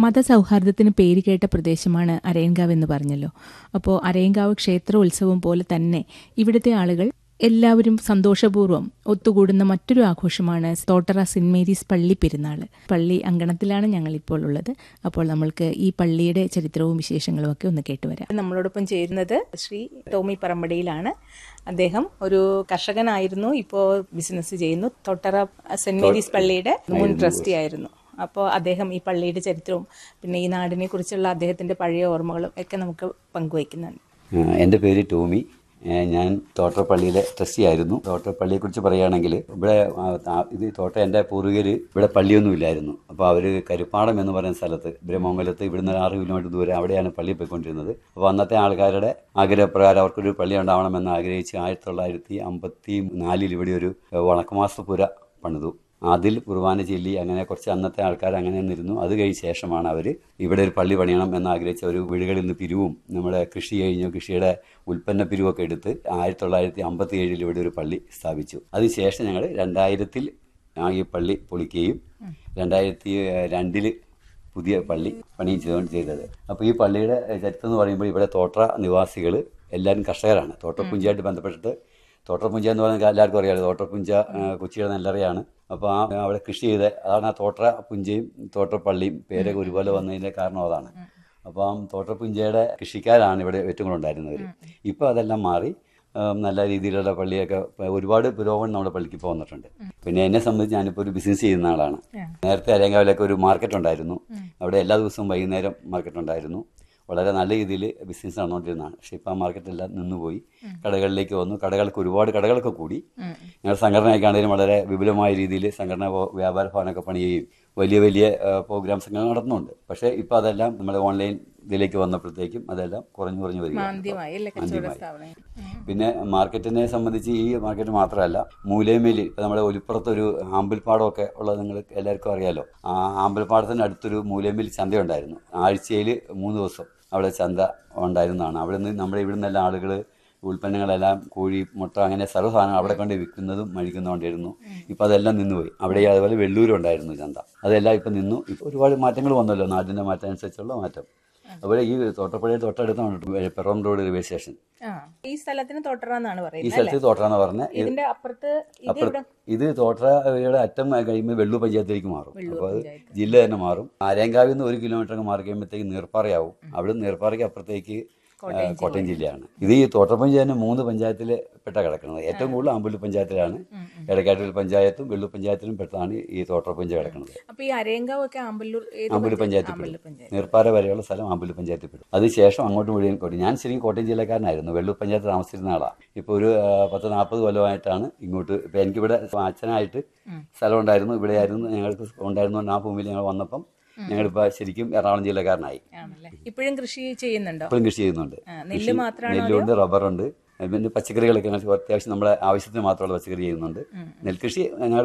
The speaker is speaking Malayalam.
മതസൗഹാർദ്ദത്തിന് പേരുകേട്ട പ്രദേശമാണ് അരയങ്കാവ് എന്ന് പറഞ്ഞല്ലോ അപ്പോൾ അരയങ്കാവ് ക്ഷേത്രോത്സവം പോലെ തന്നെ ഇവിടുത്തെ ആളുകൾ എല്ലാവരും സന്തോഷപൂർവ്വം ഒത്തുകൂടുന്ന മറ്റൊരു ആഘോഷമാണ് തോട്ടറ സെന്റ് മേരീസ് പള്ളി പെരുന്നാൾ പള്ളി അങ്കണത്തിലാണ് ഞങ്ങൾ ഇപ്പോൾ ഉള്ളത് അപ്പോൾ നമ്മൾക്ക് ഈ പള്ളിയുടെ ചരിത്രവും വിശേഷങ്ങളും ഒക്കെ ഒന്ന് കേട്ടുവരാം നമ്മളോടൊപ്പം ചേരുന്നത് ശ്രീ ടോമി പറമ്പടിയിലാണ് അദ്ദേഹം ഒരു കർഷകനായിരുന്നു ഇപ്പോൾ ബിസിനസ് ചെയ്യുന്നു തൊട്ടറ സെന്റ് മേരീസ് പള്ളിയുടെ മുൻ ട്രസ്റ്റി ആയിരുന്നു അപ്പോൾ അദ്ദേഹം ഈ പള്ളിയുടെ ചരിത്രവും പിന്നെ ഈ നാടിനെ കുറിച്ചുള്ള അദ്ദേഹത്തിന്റെ പഴയ ഓർമ്മകളും ഒക്കെ നമുക്ക് പങ്കുവയ്ക്കുന്നുണ്ട് ആ, എൻ്റെ പേര് ടോമി ഏ, ഞാൻ തോട്ടപ്പള്ളിയിലെ ട്രസ്റ്റി ആയിരുന്നു തോട്ടപ്പള്ളിയെക്കുറിച്ച് പറയുകയാണെങ്കിൽ ഇവിടെ ആ, ആ, ഇത് തോട്ട എൻ്റെ പൂർവികർ ഇവിടെ പള്ളിയൊന്നും ഇല്ലായിരുന്നു അപ്പോൾ അവർ കരുപ്പാടം എന്ന് പറയുന്ന സ്ഥലത്ത് ബ്രഹ്മംഗലത്ത് ഇവിടുന്ന് ഒരു ആറ് കിലോമീറ്റർ ദൂരെ അവിടെയാണ് പള്ളി പോയിക്കൊണ്ടിരുന്നത് അപ്പോൾ അന്നത്തെ ആൾക്കാരുടെ ആഗ്രഹപ്രകാരം അവർക്കൊരു പള്ളി ഉണ്ടാവണമെന്ന് ആഗ്രഹിച്ച് ആയിരത്തി തൊള്ളായിരത്തി അമ്പത്തി നാലിൽ ഇവിടെ ഒരു വണക്കമാസപുര പണിതു അതിൽ കുർബാന ചൊല്ലി അങ്ങനെ കുറച്ച് അന്നത്തെ ആൾക്കാർ അങ്ങനെ നിന്നിരുന്നു അത് കഴിഞ്ഞ ശേഷമാണ് അവർ ഇവിടെ ഒരു പള്ളി പണിയണം എന്ന് ആഗ്രഹിച്ച ഒരു വീടുകളിൽ നിന്ന് പിരിവും നമ്മുടെ കൃഷി കഴിഞ്ഞു കൃഷിയുടെ ഉൽപ്പന്ന പിരിവൊക്കെ എടുത്ത് ആയിരത്തി തൊള്ളായിരത്തി അമ്പത്തി ഏഴിൽ ഇവിടെ ഒരു പള്ളി സ്ഥാപിച്ചു അതിനുശേഷം ഞങ്ങൾ രണ്ടായിരത്തിൽ ആ ഈ പള്ളി പൊളിക്കുകയും രണ്ടായിരത്തി രണ്ടിൽ പുതിയ പള്ളി പണി ചെയ്തുകൊണ്ട് ചെയ്തത് അപ്പോൾ ഈ പള്ളിയുടെ ചരിത്രം എന്ന് പറയുമ്പോൾ ഇവിടെ തോട്ട നിവാസികൾ എല്ലാവരും കർഷകരാണ് തോട്ടപ്പുഞ്ചയായിട്ട് ബന്ധപ്പെട്ടിട്ട് തോട്ടപ്പുഞ്ച എന്ന് പറയുന്നത് എല്ലാവർക്കും അറിയാമല്ലോ തോട്ടപ്പുഞ്ച ആ, കൊച്ചിയുടെ നെല്ലറയാണ് അപ്പോൾ ആ അവിടെ കൃഷി ചെയ്ത് അതാണ് ആ തോട്ട പുഞ്ചയും തോട്ടപ്പള്ളിയും പേരൊക്കെ ഒരുപോലെ വന്നതിൻ്റെ കാരണം അതാണ് അപ്പോൾ ആ തോട്ടപ്പുഞ്ചയുടെ കൃഷിക്കാരാണ് ഇവിടെ ഏറ്റവും കൂടുതൽ ഉണ്ടായിരുന്നവർ ഇപ്പോൾ അതെല്ലാം മാറി ഉം, നല്ല രീതിയിലുള്ള പള്ളിയൊക്കെ ഇപ്പൊ ഒരുപാട് പുരോഗമനം നമ്മുടെ പള്ളിക്ക് ഇപ്പോൾ വന്നിട്ടുണ്ട് പിന്നെ എന്നെ സംബന്ധിച്ച് ഞാനിപ്പോൾ ഒരു ബിസിനസ് ചെയ്യുന്ന ആളാണ് നേരത്തെ അരയങ്കാവിലൊക്കെ ഒരു മാർക്കറ്റ് ഉണ്ടായിരുന്നു അവിടെ എല്ലാ ദിവസവും വൈകുന്നേരം മാർക്കറ്റ് ഉണ്ടായിരുന്നു വളരെ നല്ല രീതിയിൽ ബിസിനസ് നടന്നുകൊണ്ടിരുന്നതാണ് പക്ഷേ ഇപ്പോൾ ആ മാർക്കറ്റെല്ലാം നിന്നുപോയി കടകളിലേക്ക് വന്നു കടകൾക്ക് ഒരുപാട് കടകളൊക്കെ കൂടി ഞങ്ങളുടെ സംഘടനയൊക്കെയാണെങ്കിലും വളരെ വിപുലമായ രീതിയിൽ സംഘടന പോ- വ്യാപാര ഭവനൊക്കെ പണിയുകയും വലിയ വലിയ പ്രോഗ്രാംസ് ഒക്കെ നടത്തുന്നുണ്ട് പക്ഷേ ഇപ്പോൾ അതെല്ലാം നമ്മുടെ ഓൺലൈൻ ഇതിലേക്ക് വന്നപ്പോഴത്തേക്കും അതെല്ലാം കുറഞ്ഞു കുറഞ്ഞു വരികയാണ് മാന്ദ്യമായി അല്ലേ കച്ചവട സ്ഥാപനം പിന്നെ മാർക്കറ്റിനെ സംബന്ധിച്ച് ഈ മാർക്കറ്റ് മാത്രമല്ല മൂലേമേലി ഇപ്പം നമ്മുടെ ഒലിപ്പുറത്ത് ഒരു ആമ്പൽപ്പാടമൊക്കെ ഉള്ളത് നിങ്ങൾക്ക് എല്ലാവർക്കും അറിയാലോ ആ ആമ്പൽപ്പാടത്തിന് അടുത്തൊരു മൂലേമേലി ചന്ത ഉണ്ടായിരുന്നു ആഴ്ചയിൽ മൂന്ന് ദിവസം അവിടെ ചന്ത ഉണ്ടായിരുന്നതാണ് അവിടെ നിന്ന് നമ്മുടെ ഇവിടെ നിന്നെല്ലാം ആളുകൾ ഉൽപ്പന്നങ്ങളെല്ലാം കോഴി മുട്ട അങ്ങനെ സർവ്വ സാധനങ്ങൾ അവിടെ കൊണ്ട് വിൽക്കുന്നതും മഴിക്കുന്നുകൊണ്ടിരുന്നു ഇപ്പം അതെല്ലാം നിന്നുപോയി അവിടെ അതുപോലെ വെള്ളൂരും ഉണ്ടായിരുന്നു ചന്ത അതെല്ലാം ഇപ്പം നിന്നു ഇപ്പം ഒരുപാട് മാറ്റങ്ങൾ വന്നല്ലോ നാടിൻ്റെ മാറ്റം അനുസരിച്ചുള്ള മാറ്റം അതുപോലെ ഈ തോട്ടപ്പുഴയിൽ തൊട്ടടുത്താണ് പെറോം റോഡ് റെയിൽവേ സ്റ്റേഷൻ ആ ഈ സ്ഥലത്തിന് തോട്ടറ എന്നാണ് ഈ പറയുന്നത് സ്ഥലത്ത് തോട്ടറാന്ന് പറഞ്ഞ ഇതിന്റെ അപ്പുറത്ത് ഇത് അപ്പുറം ഇത് തോട്ടറയുടെ അറ്റം കഴിയുമ്പോൾ വെള്ളൂർ പഞ്ചായത്തിലേക്ക് മാറും അപ്പോൾ അത് ജില്ല തന്നെ മാറും ആരേങ്കാവിൽ നിന്ന് ഒരു കിലോമീറ്റർ മാറി കഴിയുമ്പോഴത്തേക്ക് നീർപ്പാറയാവും അവിടെ നീർപ്പാറയ്ക്ക് അപ്പുറത്തേക്ക് ആ, കോട്ടയം ജില്ലയാണ് ഇത് ഈ തോട്ടപ്പഞ്ചായത്തിന് മൂന്ന് പഞ്ചായത്തിൽ പെട്ട കിടക്കുന്നത് ഏറ്റവും കൂടുതൽ ആമ്പല്ലൂർ പഞ്ചായത്തിലാണ് എടക്കാട്ടൂർ പഞ്ചായത്തും വെള്ളൂർ പഞ്ചായത്തിലും പെട്ടതാണ് ഈ തോട്ടപ്പഞ്ച കിടക്കുന്നത് അപ്പൊ ഈ അരയങ്കാവ് ഒക്കെ ആമ്പല്ലൂർ ഏത് ആമ്പല്ലൂർ പഞ്ചായത്തിൽ ആമ്പല്ലൂർ പെടും പഞ്ചായത്ത് നീർപ്പാറ വരെയുള്ള സ്ഥലം ആമ്പല്ലൂർ പഞ്ചായത്തിൽ പെടും അതിനുശേഷം അങ്ങോട്ട് മുഴുവൻ കോട്ടയം ഞാൻ ശരിക്കും കോട്ടയം ജില്ലക്കാരനായിരുന്നു വെള്ളൂർ പഞ്ചായത്ത് താമസിച്ചിരുന്ന ആളാണ് ഇപ്പോൾ ഒരു ആ, പത്ത് നാൽപ്പത് കൊല്ലമായിട്ടാണ് ഇങ്ങോട്ട് ഇപ്പം എനിക്കിവിടെ അച്ഛനായിട്ട് സ്ഥലം ഉണ്ടായിരുന്നു ഇവിടെ ആയിരുന്നു ഞങ്ങൾക്ക് ഉണ്ടായിരുന്നുകൊണ്ട് ആ ഭൂമിയിൽ ഞങ്ങൾ വന്നപ്പം ഞങ്ങളിപ്പോൾ ശരിക്കും എറണാകുളം ജില്ലക്കാരനായി ആണല്ലേ ഇപ്പോഴും കൃഷി ചെയ്യുന്നുണ്ടോ ഇപ്പോഴും കൃഷി ചെയ്യുന്നുണ്ട് ആ, നെല്ല് മാത്രമാണോ നെല്ലുണ്ട് റബ്ബറുണ്ട് പിന്നെ പച്ചക്കറികളൊക്കെ ഞങ്ങൾ അത്യാവശ്യം നമ്മുടെ ആവശ്യത്തിന് മാത്രമുള്ള പച്ചക്കറി ചെയ്യുന്നുണ്ട് നെൽകൃഷി ഞങ്ങൾ